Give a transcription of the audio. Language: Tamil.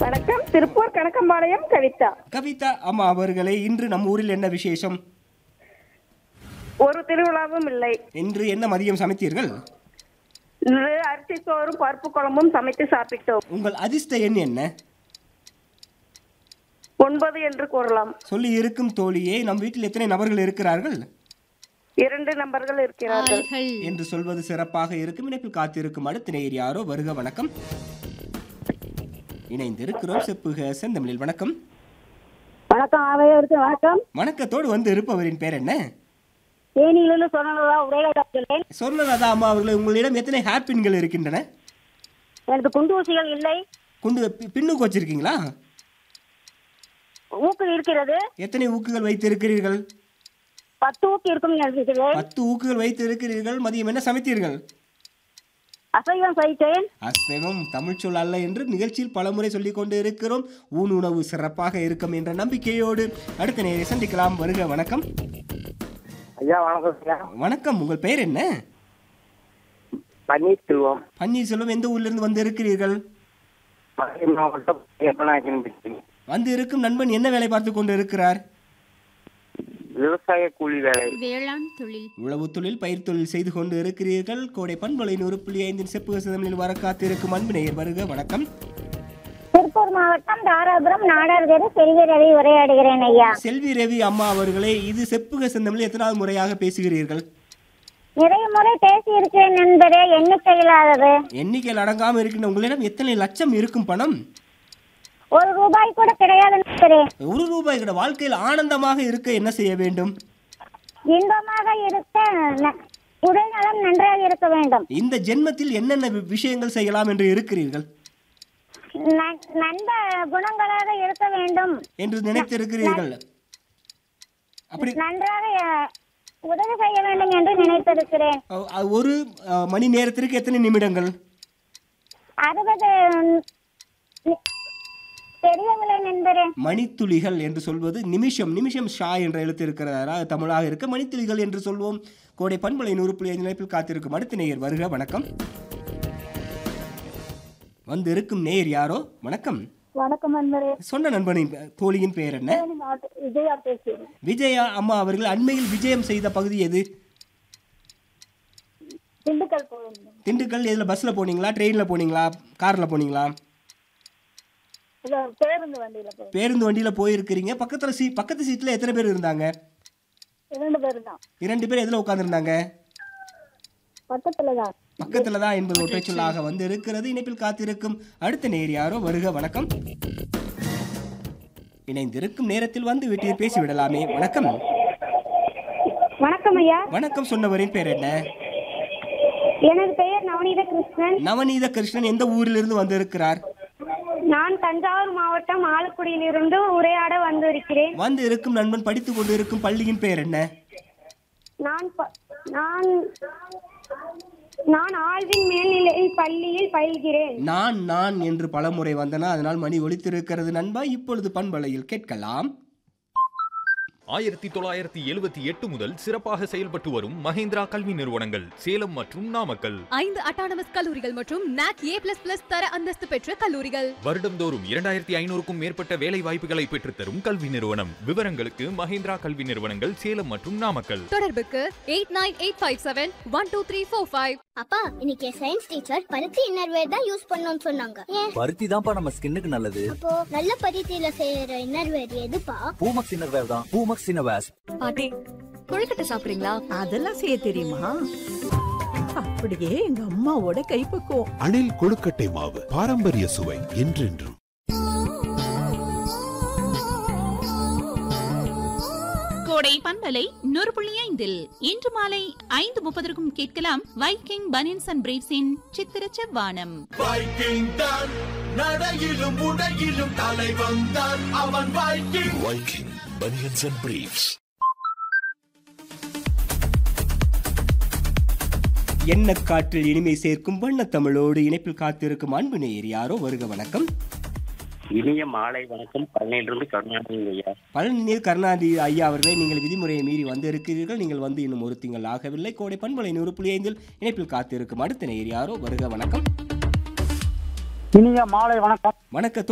வணக்கம் திருப்பூர் கணக்கம்பாளையம் கவிதா கவிதா அம்மா அவர்களே இன்று நம்ம ஊரில் என்ன விசேஷம் ஒரு திருவிழாவும் இல்லை இன்று என்ன மதியம் சமைத்தீர்கள் இன்று அரிசி சோறும் பருப்பு குழம்பும் சமைத்து சாப்பிட்டோம் உங்கள் அதிர்ஷ்ட எண் என்ன ஒன்பது என்று கூறலாம் சொல்லி இருக்கும் தோழியே நம் வீட்டில் எத்தனை நபர்கள் இருக்கிறார்கள் இரண்டு நபர்கள் இருக்கிறார்கள் ஆள்கள் என்று சொல்வது சிறப்பாக இருக்கும் இணைப்பில் காத்திருக்கும் அடுத்த நேர் யாரோ வருக வணக்கம் இணைந்திருக்கிறோம் செப்புக செந்தமிழில் வணக்கம் வணக்கம் அவையோருக்கு வணக்கம் வணக்கத்தோடு வந்து இருப்பவரின் பேர் என்ன தேனியிலிருந்து சொன்னதா உரையாடுகிறேன் சொன்னதா அம்மா அவர்களே உங்களிடம் எத்தனை ஹேர்பின்கள் இருக்கின்றன எனக்கு குண்டு ஊசிகள் இல்லை கொண்டு பி- பின்னுக்கு வச்சிருக்கீங்களா ஊக்கு இருக்கிறது எத்தனை ஊக்குகள் வைத்திருக்கிறீர்கள் பத்து ஊக்கு இருக்கும் நினைக்கிறேன் பத்து ஊக்குகள் வைத்திருக்கிறீர்கள் மதியம் என்ன சமைத்தீர்கள் அசைவம் சைத்தேன் அசைவம் தமிழ் சொல் அல்ல என்று நிகழ்ச்சியில் பலமுறை சொல்லிக் கொண்டு இருக்கிறோம் ஊன் உணவு சிறப்பாக இருக்கும் என்ற நம்பிக்கையோடு அடுத்த நேரை சந்திக்கலாம் வருக வணக்கம் ஐயா வணக்கம் ஐயா வணக்கம் உங்கள் பெயர் என்ன பன்னீர்செல்வம் பன்னீர்செல்வம் எந்த ஊர்லேருந்து வந்து இருக்கிறீர்கள் மதுரை மாவட்டம் எப்பனாக்கின் பேசுகிறேன் வந்து இருக்கும் நண்பன் என்ன வேலை பார்த்து கொண்டு இருக்கிறார் விவசாய கூலி வேலை வேளாண் தொழில் உழவு தொழில் பயிர் தொழில் செய்து கொண்டு இருக்கிறீர்கள் கோடை பண்பலை நூறு புள்ளி ஐந்தின் செப்பு சிதமில் வர காத்திருக்கும் அன்பு நேயர் வருக வணக்கம் திருப்பூர் மாவட்டம் தாராபுரம் நாடார் தெரு செல்வி ரவி உரையாடுகிறேன் ஐயா செல்வி ரவி அம்மா அவர்களே இது செப்புக செந்தமிழ் எத்தனாவது முறையாக பேசுகிறீர்கள் நிறைய முறை பேசி இருக்கிறேன் நண்பரே எண்ணிக்கை இல்லாதது எண்ணிக்கையில் அடங்காமல் இருக்கின்ற உங்களிடம் எத்தனை லட்சம் இருக்கும் பணம் ஒரு ரூபாய் கூட கிடையாது நண்பரே ஒரு ரூபாய் கூட வாழ்க்கையில் ஆனந்தமாக இருக்க என்ன செய்ய வேண்டும் இன்பமாக இருக்க ந- உடல் நலம் நன்றாக இருக்க வேண்டும் இந்த ஜென்மத்தில் என்னென்ன வி- விஷயங்கள் செய்யலாம் என்று இருக்கிறீர்கள் ந- நண்ப குணங்களாக இருக்க வேண்டும் என்று நினைத்திருக்கிறீர்கள் அப்படி நன்றாக அஹ், உதவி செய்ய வேண்டும் என்று நினைத்திருக்கிறேன் அ- அ- ஒரு அ, மணி நேரத்திற்கு எத்தனை நிமிடங்கள் அறுபது நி- தெரியவில்லை நண்பரே மணித்துளிகள் என்று சொல்வது நிமிஷம் நிமிஷம் ஷா என்ற எழுத்து இருக்கிறதா அது தமிழாக இருக்க மணித்துளிகள் என்று சொல்வோம் கோடை பண்பலை நூறு புள்ளி ஐந்து நிலைப்பில் காத்திருக்கும் அடுத்த நேயர் வருக வணக்கம் வந்து இருக்கும் நேயர் யாரோ வணக்கம் வணக்கம் நண்பரே சொன்ன நண்பனின் பெ- தோழியின் பெயர் என்ன விஜயா பேசுகிறேன் விஜயா அம்மா அவர்கள் அண்மையில் விஜயம் செய்த பகுதி எது திண்டுக்கல் போயிருந்தேன் திண்டுக்கல் எதில் பஸ்ஸில் போனீங்களா ட்ரெயினில் போனீங்களா காரில் போனீங்களா இல்ல, பேருந்து வண்டியில போய் பேருந்து வண்டியில் போயிருக்கிறீங்க பக்கத்தில் சீ பக்கத்து சீட்டில் எத்தனை பேர் இருந்தாங்க இரண்டு பேரும் தான் இரண்டு பேர் எதில் உட்காந்துருந்தாங்க பக்கத்துல தான் பக்கத்தில் தான் என்பது ஒற்றை சொல்லாக வந்து இருக்கிறது இணைப்பில் காத்திருக்கும் அடுத்த நேர் யாரோ வருக வணக்கம் இணைந்திருக்கும் நேரத்தில் வந்து வீட்டில் பேசிவிடலாமே வணக்கம் வணக்கம் ஐயா வணக்கம் சொன்னவரின் பேர் என்ன எனது பெயர் நவநீத கிருஷ்ணன் நவநீத கிருஷ்ணன் எந்த ஊரிலிருந்து வந்திருக்கிறார் நான் தஞ்சாவூர் மாவட்டம் ஆலக்குடியிலிருந்து உரையாட வந்திருக்கிறேன் வந்து இருக்கும் நண்பன் படித்துக் கொண்டு இருக்கும் பள்ளியின் பெயர் என்ன நான் ப- நான் நான் ஆழ்வின் மேல்நிலை பள்ளியில் பயில்கிறேன் நான் நான் என்று பலமுறை வந்தன அதனால் மணி ஒலித்திருக்கிறது நண்பா இப்பொழுது பண்பலையில் கேட்கலாம் ஆயிரத்தி தொள்ளாயிரத்தி எழுபத்தி எட்டு முதல் சிறப்பாக செயல்பட்டு வரும் மஹேந்திரா கல்வி நிறுவனங்கள் சேலம் மற்றும் நாமக்கல் ஐந்து அட்டானமஸ் கல்லூரிகள் மற்றும் நாக் ஏ பிளஸ் பிளஸ் தர அந்தஸ்து பெற்ற கல்லூரிகள் வருடந்தோறும் இரண்டாயிரத்தி ஐநூறுக்கும் மேற்பட்ட வேலை வாய்ப்புகளை பெற்றுத்தரும் கல்வி நிறுவனம் விவரங்களுக்கு மஹேந்திரா கல்வி நிறுவனங்கள் சேலம் மற்றும் நாமக்கல் தொடர்புக்கு eight nine eight five seven one two three four five அப்பா இன்னைக்கு சயின்ஸ் டீச்சர் பருத்தி இன்னர்வேர் தான் யூஸ் பண்ணணும்னு சொன்னாங்க ஏன் பருத்தி தான்ப்பா நம்ம ஸ்கின்னுக்கு நல்லது அப்போ நல்ல பருத்தியில செய்யற இன்னர்வேர் எதுப்பா பூமக்ஸ் இன்னர்வேர் தான் பூமக்ஸ் இன்னர்வேர்ஸ் பாட்டி கொழுக்கட்டை சாப்பிடுறீங்களா அதெல்லாம் செய்ய தெரியுமா அப்படியே எங்க அம்மாவோட கைப்பக்குவம் அணில் கொழுக்கட்டை மாவு பாரம்பரிய சுவை என்றென்றும் கோடை பண்பலை நூறு புள்ளி ஐந்தில் இன்று மாலை ஐந்து முப்பதற்கும் கேட்கலாம் வைக்கிங் பனியன்ஸ் அண்ட் பிரீவ்ஸின் சித்திர செவ்வானம் வைக்கிங் தான் நடையிலும் உடையிலும் தலை வந்தான் அவன் Viking Viking banians and briefs என்ன காற்றில் இனிமை சேர்க்கும் வண்ணத் தமிழோடு இணைப்பில் காத்திருக்கும் அன்பு நேயர் யாரோ வருக வணக்கம் இனிய மாலை வணக்கம் பழனியிலிருந்து கருணாநிதி ஐயா பழனிநீர் கருணாநிதி ஐயா அவர்களே நீங்கள் விதிமுறையை மீறி வந்து இருக்கிறீர்கள் நீங்கள் வந்து இன்னும் ஒரு திங்கள் ஆகவில்லை கோடை பண்பலை நூறு புள்ளி ஐந்தில் இணைப்பில் காத்திருக்கும் அடுத்த நேயர் யாரோ வருக வணக்கம் இனிய மாலை வணக்கம் வணக்கத்தோடு